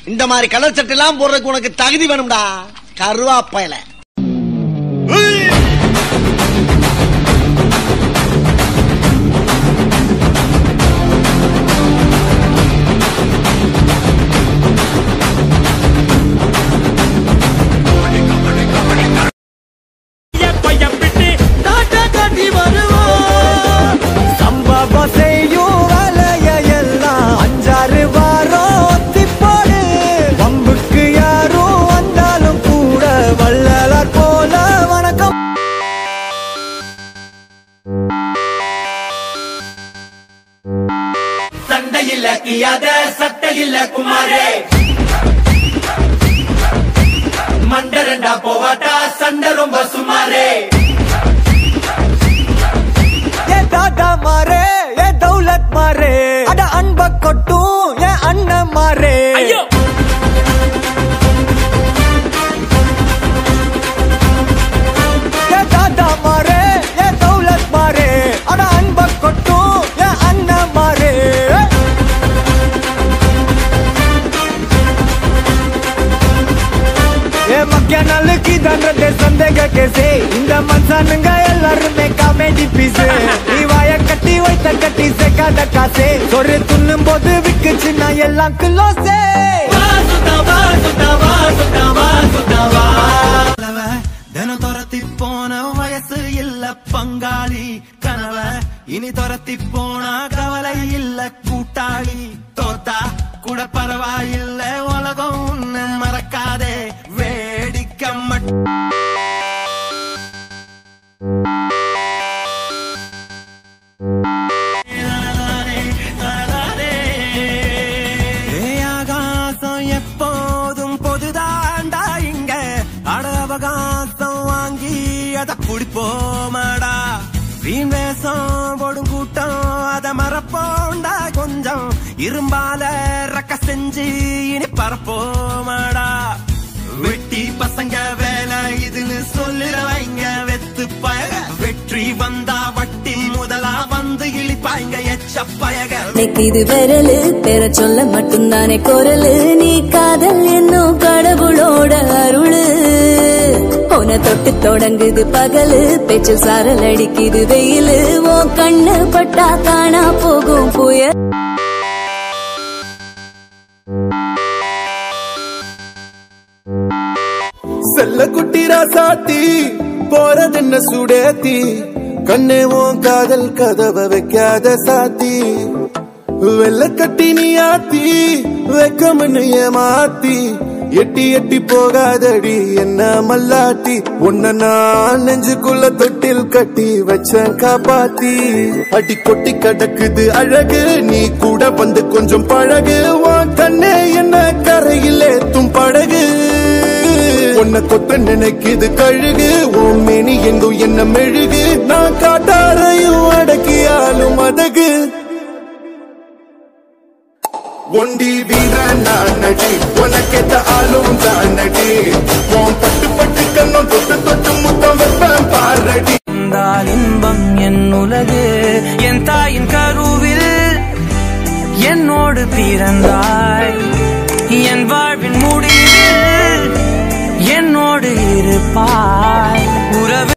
இந்த மாதிரி கலர் சட்டை எல்லாம் போடுறதுக்கு உனக்கு தகுதி வேணும்டா கருவாப்பையில சம்பவம் செய்யும் வேலைய எல்லாம் அஞ்சாறு வாரம் ஒத்தி போடு வம்புக்கு யாரும் வந்தாலும் கூட வள்ளலார் போல வணக்கம் சண்டையில கியாத சட்டையில குமாரே மண்டரண்டா போவாட்டா சண்டை ரொம்ப சுமாரே ஏ தாத்தா மாறே ஏ தௌலத் மாறே அட அன்ப கொட்டும் ஏ அண்ணன் மாறே ஏ தாத்தா மாறே ஏ தௌலத் மாறே அட அன்ப கொட்டும் ஏ அண்ணன் மாறே ஏ மக்கிய நாளுக்கு தண்டத்தை சந்தேக கேசே இந்த மனுஷனுங்க எல்லாருமே காமெடி பீஸ் நீ வாய கட்டி வைத்த கட்டி சேர்க்காத காசே ஒரு துண்ணும் போது விக்குச்சுன்னா எல்லாம் கிலோசே தினம் துரத்தி போன வயசு இல்ல பங்காளி கனவ இனி துரத்தி போனா கவலை இல்ல கூட்டாளி தோத்தா கூட பரவாயில்ல உலகம் உன்னை மறக்காதே வேடிக்கை மட்டும் ஏ ஆகாசம் எப்போதும் பொதுதாண்டா இங்க அட அவகாசம் வாங்கி அத குடிப்போமாடா வீண் வேஷம் போடும் கூட்டம் அத மறப்போண்டா கொஞ்சம் இரும்பால ரக்க செஞ்சு இனி பரப்போமாடா வெட்டி பசங்க வேலை இதுன்னு சொல்லுறவங்க வெத்து பயக வெற்றி வந்தா வட்டி முதலா வந்து இழிப்பாங்க எச்ச பயக இது விரலு பெற சொல்ல மட்டும்தானே குரலு நீ காதல் என்னும் கடவுளோட அருளு உன தொட்டு தொடங்குது பகலு பேச்சு சாரல் அடிக்குது வெயிலு ஓ கண்ணு பட்டா காணா போகும் புயல் செல்ல குட்டி ராசாத்தி போறதென்ன சுடேத்தி கண்ணே உன் காதல் கதவை வைக்காத சாத்தி வெள்ள கட்டி நீ ஆத்தி வெக்கமன்னு ஏமாத்தி எட்டி எட்டி போகாதடி என்ன மல்லாட்டி உன்ன நான் நெஞ்சுக்குள்ள தொட்டில் கட்டி வச்சேன் காப்பாத்தி அடி கொட்டி கடக்குது அழகு நீ கூட வந்து கொஞ்சம் பழகு உன் கண்ணே என்ன கரையில் ஏத்தும் படகு உன்னை தொட்ட நினைக்குது கழுகு உன் மேனி எங்கும் என்ன மெழுகு நான் காட்டாரையும் அடக்கியாலும் அதகு ஒண்டி வீரன் நான் நடி உனக்கேத்த ஆளும் தான் நடி உன் பட்டு பட்டு கண்ணும் தொட்டு தொட்டு முத்தம் வைப்பேன் பாரடி இருந்தால் இன்பம் என் உலகு என் தாயின் கருவில் என்னோடு பிறந்தாய் என் வாழ்வின் முடிவில் என்னோடு இருப்பாய் உறவு